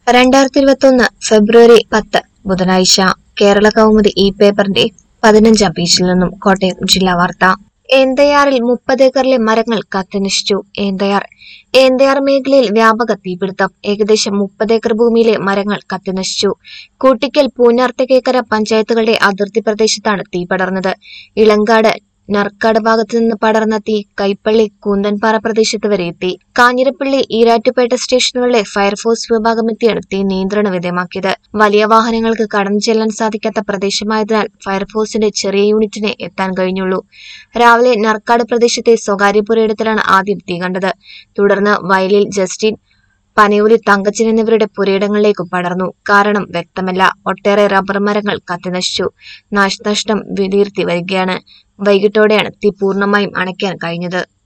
രണ്ടായിരത്തി ഇരുപത്തൊന്ന് ഫെബ്രുവരി പത്ത് ബുധനാഴ്ച കേരള കൗമുദി ഈ പേപ്പറിന്റെ പതിനഞ്ചാം പേജിൽ നിന്നും കോട്ടയം ജില്ലാ വാർത്ത ഏന്തയാറിൽ മുപ്പത് ഏക്കറിലെ മരങ്ങൾ കത്തിനശിച്ചു ഏന്തയാർ ഏന്തയാർ മേഖലയിൽ വ്യാപക തീപിടുത്തം ഏകദേശം മുപ്പത് ഏക്കർ ഭൂമിയിലെ മരങ്ങൾ കത്തിനശിച്ചു കൂട്ടിക്കൽ പൂഞ്ഞാർ തെക്കേക്കര പഞ്ചായത്തുകളുടെ അതിർത്തി പ്രദേശത്താണ് തീ പടർന്നത് ഇളങ്കാട് നർക്കാട് ഭാഗത്തു നിന്ന് പടർന്ന തീ കൈപ്പള്ളി കൂന്തൻപാറ പ്രദേശത്ത് വരെ എത്തി കാഞ്ഞിരപ്പള്ളി ഈരാറ്റുപേട്ട സ്റ്റേഷനുകളിലെ ഫയർഫോഴ്സ് വിഭാഗം എത്തിയാണ് തീ നിയന്ത്രണ വിധേയമാക്കിയത് വലിയ വാഹനങ്ങൾക്ക് കടന്നു ചെല്ലാൻ സാധിക്കാത്ത പ്രദേശമായതിനാൽ ഫയർഫോഴ്സിന്റെ ചെറിയ യൂണിറ്റിനെ എത്താൻ കഴിഞ്ഞുള്ളൂ രാവിലെ നർക്കാട് പ്രദേശത്തെ സ്വകാര്യ പുരയിടത്തിലാണ് ആദ്യം തീ കണ്ടത് തുടർന്ന് വയലിൽ ജസ്റ്റിൻ പനയൂരി തങ്കച്ചൻ എന്നിവരുടെ പുരയിടങ്ങളിലേക്ക് പടർന്നു കാരണം വ്യക്തമല്ല ഒട്ടേറെ റബ്ബർ മരങ്ങൾ കത്തിനശിച്ചു നാശനഷ്ടം വിലയിരുത്തി വരികയാണ് വൈകിട്ടോടെയാണ് തീ പൂർണ്ണമായും അണയ്ക്കാൻ കഴിഞ്ഞത്